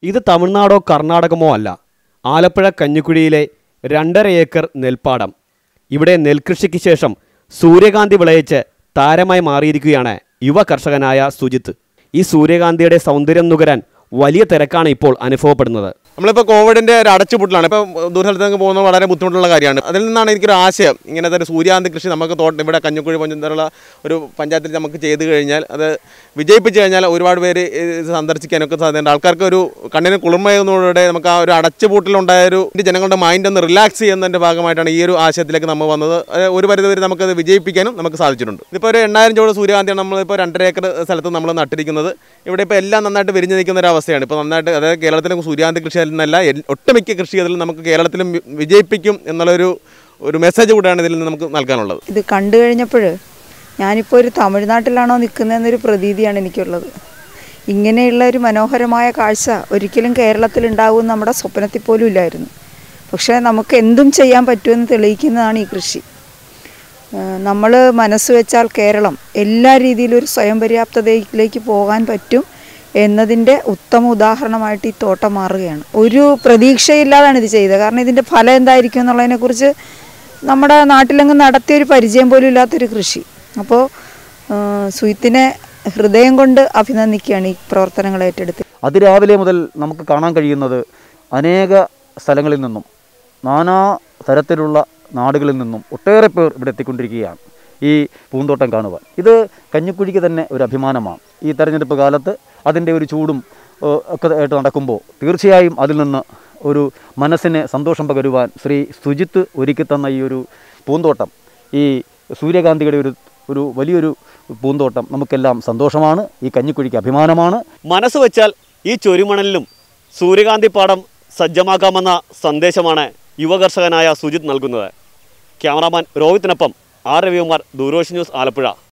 ഇത് തമിഴ്നാടോ കർണാടകമോ അല്ല ആലപ്പുഴ കഞ്ഞിക്കുഴിയിലെ രണ്ടര ഏക്കർ നെൽപ്പാടം ഇവിടെ നെൽകൃഷിക്ക് ശേഷം സൂര്യകാന്തി വിളയിച്ച് താരമായി മാറിയിരിക്കുകയാണ് യുവ കർഷകനായ സുജിത്ത് ഈ സൂര്യകാന്തിയുടെ സൗന്ദര്യം നുകരാൻ വലിയ തിരക്കാണ് ഇപ്പോൾ അനുഭവപ്പെടുന്നത് നമ്മളിപ്പോൾ കോവിഡിൻ്റെ ഒരു അടച്ചുപൂട്ടലാണ് ഇപ്പോൾ ദൂരസ്ഥലത്തേക്ക് പോകുന്നത് വളരെ ബുദ്ധിമുട്ടുള്ള കാര്യമാണ് അതിൽ നിന്നാണ് എനിക്കൊരു ആശയം ഇങ്ങനത്തെ ഒരു സൂര്യാന്തി കൃഷി നമുക്ക് തോട്ടം ഇവിടെ കഞ്ഞിക്കുഴി പഞ്ചായത്തിലുള്ള ഒരു പഞ്ചായത്തിൽ നമുക്ക് ചെയ്ത് കഴിഞ്ഞാൽ അത് വിജയിപ്പിച്ച് കഴിഞ്ഞാൽ ഒരുപാട് പേര് ഇത് സന്ദർശിക്കാനൊക്കെ സാധ്യതയുണ്ട് ആൾക്കാർക്ക് ഒരു കണ്ണിന് കുളിർമയുന്നതോടെ നമുക്ക് ആ ഒരു അടച്ചുപൂട്ടലുണ്ടായ ഒരു ഇത് ജനങ്ങളുടെ മൈൻഡ് ഒന്ന് റിലാക്സ് ചെയ്യുന്നതിൻ്റെ ഭാഗമായിട്ടാണ് ഈ ഒരു ആശയത്തിലേക്ക് നമ്മൾ വന്നത് അത് ഒരു പരിധി വരെ നമുക്കത് വിജയിപ്പിക്കാനും നമുക്ക് സാധിച്ചിട്ടുണ്ട് ഇതിപ്പോൾ ഒരു എണ്ണായിരം ചോട് സൂര്യകാന്തിയാണ് നമ്മളിപ്പോൾ രണ്ടര ഏക്കർ സ്ഥലത്ത് നമ്മൾ നട്ടിരിക്കുന്നത് ഇവിടെ ഇപ്പോൾ എല്ലാം നന്നായിട്ട് വിരിഞ്ഞ് നിൽക്കുന്ന ഒരു അവസ്ഥയാണ് ഇപ്പോൾ നന്നായിട്ട് അതായത് കേരളത്തിലെ സൂര്യാന്തി കൃഷി എന്നല്ല എൽ- ഒട്ടുമിക്ക കൃഷി അതിൽ നമുക്ക് കേരളത്തിലും വി- വിജയിപ്പിക്കും എന്നുള്ളൊരു ഒരു മെസ്സേജ് കൂടെയാണ് ഇതിൽ നിന്ന് നമുക്ക് നൽകാനുള്ളത് ഇത് കണ്ടു കഴിഞ്ഞപ്പോൾ ഞാനിപ്പോൾ ഒരു തമിഴ്നാട്ടിലാണോ നിൽക്കുന്നതെന്നൊരു പ്രതീതിയാണ് എനിക്കുള്ളത് ഇങ്ങനെയുള്ള ഒരു മനോഹരമായ കാഴ്ച ഒരിക്കലും കേരളത്തിൽ ഉണ്ടാകുമെന്ന് നമ്മുടെ സ്വപ്നത്തിൽ പോലും ഇല്ലായിരുന്നു പക്ഷേ നമുക്ക് എന്തും ചെയ്യാൻ പറ്റുമെന്ന് തെളിയിക്കുന്നതാണ് ഈ കൃഷി നമ്മൾ മനസ്സ് വെച്ചാൽ കേരളം എല്ലാ രീതിയിലും ഒരു സ്വയം പര്യാപ്തതയിലേക്ക് പോകാൻ പറ്റും എന്നതിൻ്റെ ഉത്തമ ഉദാഹരണമായിട്ട് ഈ തോട്ടം മാറുകയാണ് ഒരു പ്രതീക്ഷയില്ലാതാണ് ഇത് ചെയ്തത് കാരണം ഇതിൻ്റെ ഫലം എന്തായിരിക്കും എന്നുള്ളതിനെക്കുറിച്ച് നമ്മുടെ നാട്ടിലെങ്ങും നടത്തിയൊരു പരിചയം പോലും ഇല്ലാത്തൊരു കൃഷി അപ്പോൾ സുയിത്തിനെ ഹൃദയം കൊണ്ട് അഭിനന്ദിക്കുകയാണ് ഈ പ്രവർത്തനങ്ങൾ ഏറ്റെടുത്ത് അതിരാവിലെ മുതൽ നമുക്ക് കാണാൻ കഴിയുന്നത് അനേക സ്ഥലങ്ങളിൽ നിന്നും നാനാ തരത്തിലുള്ള നാടുകളിൽ നിന്നും ഒട്ടേറെ പേർ ഇവിടെ എത്തിക്കൊണ്ടിരിക്കുകയാണ് ഈ പൂന്തോട്ടം കാണുവാൻ ഇത് കഞ്ഞിക്കുഴിക്ക് തന്നെ ഒരു അഭിമാനമാണ് ഈ തെരഞ്ഞെടുപ്പ് കാലത്ത് അതിൻ്റെ ഒരു ചൂടും ഏഹ്, ഒക്കെ ആയിട്ട് നടക്കുമ്പോൾ തീർച്ചയായും അതിൽ നിന്ന് ഒരു മനസ്സിന് സന്തോഷം പകരുവാൻ ശ്രീ സുജിത്ത് ഒരുക്കി തന്ന ഈ ഒരു പൂന്തോട്ടം ഈ സൂര്യകാന്തിയുടെ ഒരു ഒരു വലിയൊരു പൂന്തോട്ടം നമുക്കെല്ലാം സന്തോഷമാണ് ഈ കഞ്ഞിക്കുഴിക്ക് അഭിമാനമാണ് മനസ്സ് വെച്ചാൽ ഈ ചൊരിമണലിലും സൂര്യകാന്തി പാടം സജ്ജമാക്കാമെന്ന സന്ദേശമാണ് യുവകർഷകനായ സുജിത്ത് നൽകുന്നത് ക്യാമറാമാൻ രോഹിത്തിനൊപ്പം ആർ രവികുമാർ ദൂരദർശൻ ന്യൂസ് ആലപ്പുഴ